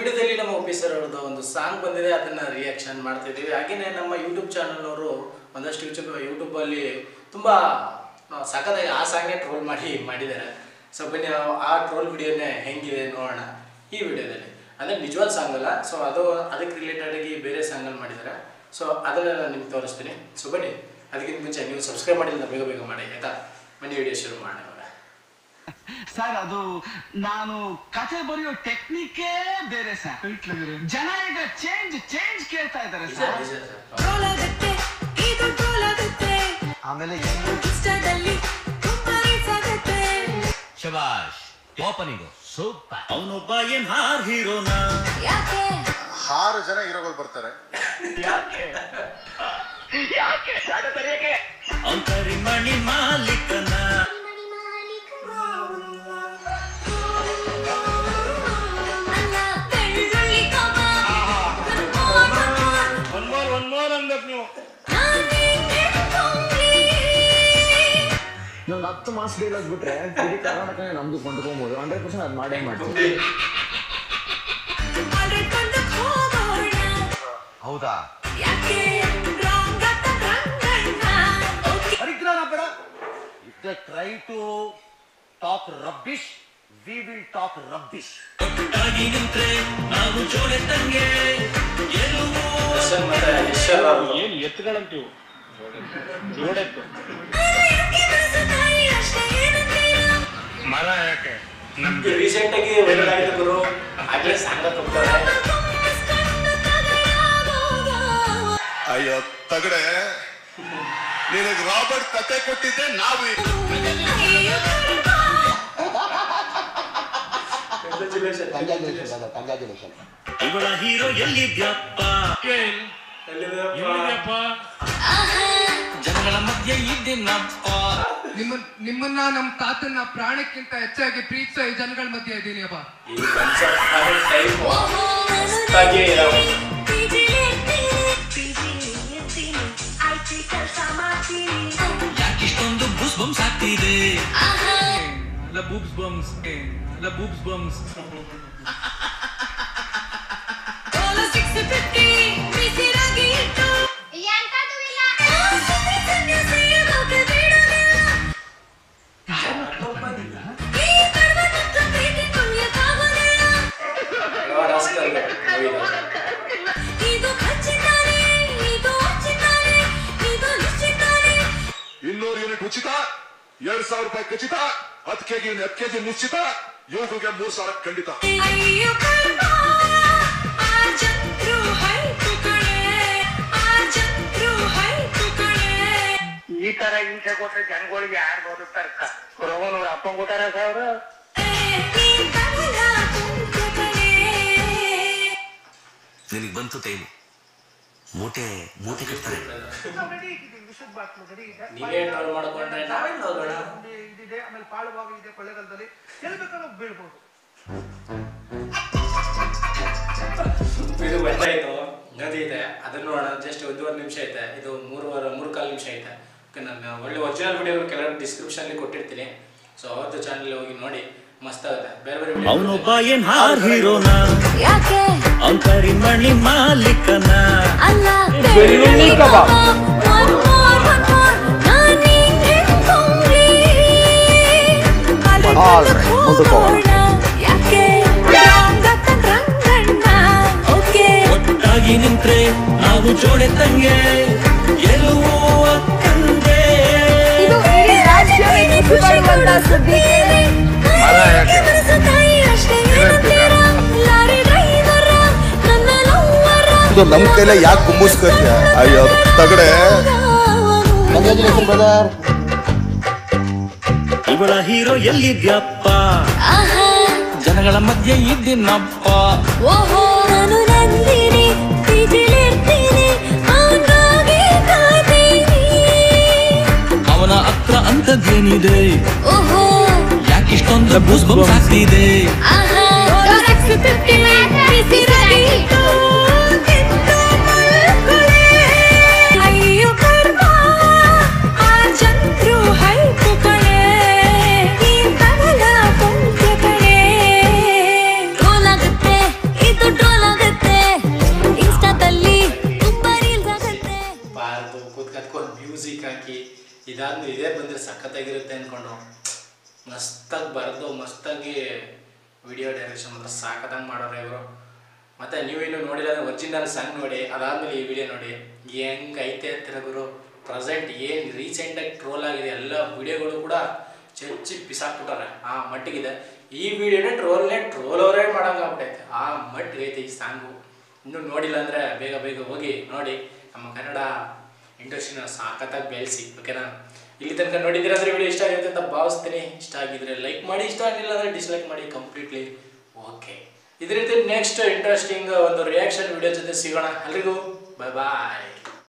ವಿಡಿಯೋದಲ್ಲಿ ನಮ್ಮ ಆಫೀಸರ್ ಅವ್ರದ್ದು ಒಂದು ಸಾಂಗ್ ಬಂದಿದೆ ಅದನ್ನ ರಿಯಾಕ್ಷನ್ ಮಾಡ್ತಿದ್ದೀವಿ ಹಾಗೆಯೇ ನಮ್ಮ ಯೂಟ್ಯೂಬ್ ಚಾನಲ್ನವರು ಒಂದಷ್ಟು ಯೂಟ್ಯೂಬ್ ಯೂಟ್ಯೂಬಲ್ಲಿ ತುಂಬ ಸಖತ್ತಾಗಿ ಆ ಸಾಂಗೇ ಟ್ರೋಲ್ ಮಾಡಿ ಮಾಡಿದ್ದಾರೆ ಸೊ ಬನ್ನಿ ನಾವು ಆ ಟ್ರೋಲ್ ವಿಡಿಯೋನೇ ಹೆಂಗಿದೆ ನೋಡೋಣ ಈ ವಿಡಿಯೋದಲ್ಲಿ ಅಂದರೆ ನಿಜವಾದ ಸಾಂಗ್ ಅಲ್ಲ ಸೊ ಅದು ಅದಕ್ಕೆ ರಿಲೇಟೆಡ್ ಆಗಿ ಬೇರೆ ಸಾಂಗಲ್ಲಿ ಮಾಡಿದ್ದಾರೆ ಸೊ ಅದನ್ನ ನಾನು ನಿಮ್ಗೆ ತೋರಿಸ್ತೀನಿ ಸೊ ಬನ್ನಿ ಅದಕ್ಕಿಂತ ಮುಂಚೆ ನೀವು ಸಬ್ಸ್ಕ್ರೈಬ್ ಮಾಡಿಲ್ಲ ಬೇಗ ಬೇಗ ಮಾಡಿ ಆಯ್ತಾ ಬನ್ನಿ ವಿಡಿಯೋ ಶುರು ಮಾಡೋಣ ಇವಾಗ ಸರ್ ಅದು ನಾನು ಕಥೆ ಬರೆಯೋ ಟೆಕ್ನಿಕೇ ಬೇರೆ ಸರ್ ಜನ ಈಗ ಚೇಂಜ್ ಚೇಂಜ್ ಕೇಳ್ತಾ ಇದ್ದಾರೆ ನಿಜ ಸರ್ ನಿಜ ಸರ್ ಟ್ರೋಲಾಗುತ್ತೆ ಇದು ಟ್ರೋಲಾಗುತ್ತೆ ಆಮೇಲೆ ಇನ್ಸ್ಟಾದಲ್ಲಿ ತುಂಬಾ ರೀಲ್ಸ್ ಆಗುತ್ತೆ ಶಬಾಷ್ ಓಪನಿಂಗ್ ಸೂಪರ್ ಅವನೊಬ್ಬ ಏನ್ ಹಾರ್ ಹೀರೋನ ಯಾಕೆ ಆರು ಜನ ಹೀರೋಗಳು ಬರ್ತಾರೆ ಅಂತರಿ ಮಣಿ ಮಾಲೀಕನ ಅಲ್ಲ ಬೆಳ್ಳುಳ್ಳಿ ಕಮ ನಾನೇ ನೆನ್ಕೊಂಡ್ಲಿ. ಇನ್ನೊಂದು ಹತ್ತು ಮಾಸ ಡೈಲಾಗ್ ಬಿಟ್ರೆ ಇಡೀ ಕರ್ನಾಟಕನೇ ನಮ್ದು ಕೊಂಡ್ಕೊಬೋದು ಹಂಡ್ರೆಡ್ ಪರ್ಸೆಂಟ್ ಅದು ಮಾಡೇ ಮಾಡ್ತೀವಿ Hundred ಬಂದಕ್ ಹೋಗೋಣ. ಹೌದಾ ಯಾಕೆ wrong ಅಂತ ರಂಗಣ್ಣ. Okay. ಪರಿಜ್ಞಾನ ಬೇಡ if they try to talk rubbish we will talk rubbish ಒಟ್ಟಾಗಿ ನಿಂತ್ರೆ ನಾವು ಜೋಡೆ ತಂಗೆ ಗೆಲುವು ದರ್ಶನ್ ಮತ್ತೆ ಯಶರ್ ಅವ್ರದ್ದು ಏನ್ ಎತ್ತುಗಳಂತೀವು ಜೋಡೆತ್ತು ಯಾಕೆ ಮನಸ್ಸಲ್ಲಿ ಅಷ್ಟೇ ಏನಂತೀರ? ಮರ ಯಾಕೆ ರೀಸೆಂಟ್ ಆಗಿ ವೈರಲ್ ಆಗಿದೆ ಗುರು ಆಗ್ಲೇ ಸಾಂಗ್ ಕೊಡ್ತಾರೆ ತುಂಬಿಸ್ಕೊಂಡು ತಗಲಾಗೋಗ. ಅಯ್ಯೋ ತಗಡೆ ನಿನಗೆ ರಾಬರ್ಟ್ ಕತೆ ಕೊಟ್ಟಿದ್ದೆ ನಾವು ಅಯ್ಯೋ ಕರ್ಮ. ಇವಳ ಹೀರೋ ಎಲ್ಲಿದ್ಯಪ್ಪ ಎಲ್ಲಿದೆಯಪ್ಪ ಆಹಾ. ಜನಗಳ ಮಧ್ಯೆ ಇದ್ದೀನಪ್ಪ ನಿಮ್ಮ ನಿಮ್ಮನ್ನ ನಮ್ಮ ತಾತನ್ನ ಪ್ರಾಣಕ್ಕಿಂತ ಹೆಚ್ಚಾಗಿ ಪ್ರೀತಿಸೋ ಈ ಜನಗಳ ಮಧ್ಯೆ ಇದ್ದೀನಿ ಅಪ್ಪ ಈ ಕನ್ಸರ್ಟ್ ಟೈಮ್ ಓಹೋ, ನಾನು ಮಸ್ತಾಗಿ ಇದಾವೆ. PGಲಿ ಇರ್ತೀನಿ. PGಲಿ ಇರ್ತೀನಿ. IT ಕೆಲ್ಸ ಮಾಡ್ತೀನಿ. ಯಾಕಿಷ್ಟೊಂದು ಬುಸ್ ಬಂಸ್ ಆಗ್ತಿದೆ ಆಹಾ. ಎಲ್ಲ ಬೂಬ್ಸ್ ಬಂಸ್ ಎಲ್ಲ ಬೂಬ್ಸ್ ಬಂಸ್ ಡೋಲು 650, ಬಿಸಿರಾಗಿ ಇಟ್ಟು. ಆಸೆ ಸನ್ಯಾಸಿಯಾಗೋಕೆ ಬಿಡೋದಿಲ್ಲ. ಈ ಕಡವನತ್ರ ಪ್ರೀತಿ ತುಳಿಯಕ್ಕಾಗೋದಿಲ್ಲ. ರಾಸ್ಕಲ್ ಇದು ಖಚಿತಾನೆ, ಇದು ಉಚಿತಾನೆ, ಇದು ನಿಶ್ಚಿತಾನೆ. ಇನ್ನೂರು ಯೂನಿಟ್ ಉಚಿತ ಎರಡ್ ಸಾವಿರ ರೂಪಾಯಿ ಖಚಿತ ಹತ್ತು ಕೆಜಿ ಹತ್ತು ಕೆಜಿ ನಿಶ್ಚಿತ ಯುವಕರಿಗೆ ಮೂರ್ ಸಾವಿರ ಖಂಡಿತ ಅಯ್ಯೋ ಕರ್ಮ, ಆ ಜಂತ್ರು ಹೈತು ಕಣೆ, ಆ ಜಂತ್ರು ಹೈತು ಕಣೆ. ಈ ತರ ಹಿಂಸೆ ಕೊಟ್ರೆ ಜನಗಳಿಗೆ ಯಾರು ಬದುಕ್ತಾರಕ್ಕ ರೋಗನವ್ರ ಅಪ್ಪನ್ ಕೊಟ್ಟಾರ ಸಾವಿರ ಏ, ಈ ಕಮಲ ಕುಂತು ಕಣೆ. ನಿನಗೆ ಬಂತು ಟೈಮ್ ಮೂಟೆ ಮೂಟೆ ಕಟ್ತಾರೆ ನೀವೇ ಟ್ರೋಲ್ ಮಾಡ್ಕೊಂಡ್ರೆ ನಾವೇನು ಹೋಗೋಣ ಇದಿದೆ ಆಮೇಲೆ ಪಾಳು ಭಾಗ ಇದೆ ಕೊಳ್ಳೆಗಾಲದಲ್ಲಿ ಎಲ್ಲಿ ಬೇಕಾದ್ರೂ ಬೀಳ್ಬೋದು ಇದು ಗೊತ್ತಾಯ್ತು ನದಿ ಇದೆ ಅದನ್ನ ನೋಡೋಣ ಜಸ್ಟ್ ಒಂದೂವರೆ ನಿಮಿಷ ಐತೆ ಇದು ಮೂರುವರೆ ಮೂರು ಕಾಲು ನಿಮಿಷ ಐತೆ ಓಕೆ ನಾನು ಒಳ್ಳೆ ಒರಿಜಿನಲ್ ವಿಡಿಯೋ ಕೆಳಗಡೆ ಡಿಸ್ಕ್ರಿಪ್ಷನ್ಲಿ ಕೊಟ್ಟಿರ್ತೀನಿ ಸೊ ಅವ್ರದ್ದು ಚಾನಲ್ ಹೋಗಿ ನೋಡಿ ಮಸ್ತ್ ಆಗುತ್ತೆ ಬೇರೆ ಬೇರೆ video ಅವನೊಬ್ಬ ಏನ್ ಹಾರ್ ಹೀರೋನ ಯಾಕೆ ಅಂತರಿ ಮಣಿ ಮಾಲೀಕನ ಅಲ್ಲ ಬೆಳ್ಳುಳ್ಳಿ ಕಬಾಬ್. One more, one more, ನಾನೇ ನೆನ್ಕೊಂಡ್ಲಿ. ಅಲ್ಲಿ ಬಂದು ಹೋಗೋಣ. ಯಾಕೆ ರಂಗತ್ತ ರಂಗಣ್ಣ. Okay. ಒಟ್ಟಾಗಿ ನಿಂತ್ರೆ ನಾವು ಜೋಡೆ ತಂಗೆ ಗೆಲುವು ಅಕ್ಕಂಗೆ ಇದು ಇಡೀ ರಾಜ್ಯವೇ ಖುಷಿ ಕೊಡೋ ಸುದ್ದಿ ಕೇಳಿ. ಮನಸ್ಸು ತಾಯಿ ಅಷ್ಟೇ ಏನಂತೀರ? ಲಾರಿ ಡ್ರೈವರ, ನನ್ನ ಲವ್ವರ. ಇದು ನಮ್ ಕೈಲೇ ಯಾಕೆ ಕುಂಬಿಸ್ಕೊತ್ಯ ಅಯ್ಯೋ ತಗಡೆ ಇವಳ ಹೀರೋ ಎಲ್ಲಿದ್ಯಪ್ಪ ಆಹಾ, ಜನಗಳ ಮಧ್ಯೆ ಇದ್ದೀನಪ್ಪ ಓಹೋ ನಾನು ನಂದಿನಿ ಬಿಜಿಲಿರ್ತೀನಿ ಅವನಾಗಿ ಕಾಯ್ತೀನಿ ಅವನ ಹತ್ರ ಅಂತದ್ದೇನಿದೆ ಓಹೋ ಯಾಕಿಷ್ಟೊಂದು ಬುಸ್ ಬಂಸ್ ಆಗ್ತಿದೆ ಆಹಾ ಬಿಸಿರಾಗಿ ಇಟ್ಟು ತಿಂದು ಮಲ್ಕೊಳೆ. ಅಯ್ಯೋ ಕರ್ಮ, ಆ ಜಂತ್ರು ಹೈಕು ಕಣೆ. ಈ ಕಮಲ ಕುಂತು ಕಣೆ. ಟ್ರೋಲ್ ಆಗುತ್ತೆ, ಇದು ಇದಾದ್ಮೇಲೆ ಇದೇ ಬಂದರೆ ಸಖತ್ತಾಗಿರುತ್ತೆ ಅಂದ್ಕೊಂಡು ಮಸ್ತಾಗಿ ಬರೆದು ಮಸ್ತಾಗಿ ವಿಡಿಯೋ ಡೈರೆಕ್ಷನ್ ಮಾತ್ರ ಸಾಕದಂಗೆ ಮಾಡೋರೆ ಇವರು ಮತ್ತು ನೀವೇನು ನೋಡಿಲ್ಲ ಅಂದರೆ ಒರಿಜಿನಲ್ ಸಾಂಗ್ ನೋಡಿ ಅದಾದಮೇಲೆ ಈ ವಿಡಿಯೋ ನೋಡಿ ಹೆಂಗೆ ಐತೆ ಅಂತೀರ ಗುರು ಪ್ರೆಸೆಂಟ್ ಏನು ರೀಸೆಂಟಾಗಿ ಟ್ರೋಲ್ ಆಗಿದೆ ಎಲ್ಲ ವಿಡಿಯೋಗಳು ಕೂಡ ಚಚ್ಚಿ ಬಿಸಾಕ್ಬಿಟ್ಟಾರೆ ಆ ಮಟ್ಟಿಗಿದೆ ಈ ವಿಡಿಯೋನೇ ಟ್ರೋಲ್ನೇ ಟ್ರೋಲ್ ಅವರೇ ಮಾಡೋಂಗೆ ಆಗ್ಬಿಟ್ಟೈತೆ ಆ ಮಟ್ಟಿಗೆ ಐತೆ ಈ ಸಾಂಗು ಇನ್ನೂ ನೋಡಿಲ್ಲ ಅಂದರೆ ಬೇಗ ಬೇಗ ಹೋಗಿ ನೋಡಿ ನಮ್ಮ ಕನ್ನಡ ಇಂಡಸ್ಟ್ರಿನ ಸಾಕತ್ತಾಗಿ ಬೆಳೆಸಿ ಓಕೆನಾ ಇಲ್ಲಿ ತನಕ ನೋಡಿದ್ದೀರ ಅಂದರೆ ವಿಡಿಯೋ ಇಷ್ಟ ಆಗುತ್ತೆ ಅಂತ ಭಾವಿಸ್ತೀನಿ ಇಷ್ಟ ಆಗಿದ್ರೆ ಲೈಕ್ ಮಾಡಿ ಇಷ್ಟ ಆಗಿಲ್ಲ ಅಂದರೆ ಡಿಸ್ಲೈಕ್ ಮಾಡಿ ಕಂಪ್ಲೀಟ್ಲಿ ಓಕೆ ಇದೇ ರೀತಿ ನೆಕ್ಸ್ಟ್ ಇಂಟ್ರೆಸ್ಟಿಂಗ್ ಒಂದು ರಿಯಾಕ್ಷನ್ ವಿಡಿಯೋ ಜೊತೆ ಸಿಗೋಣ ಎಲ್ರಿಗೂ ಬಾಯ್ ಬಾಯ್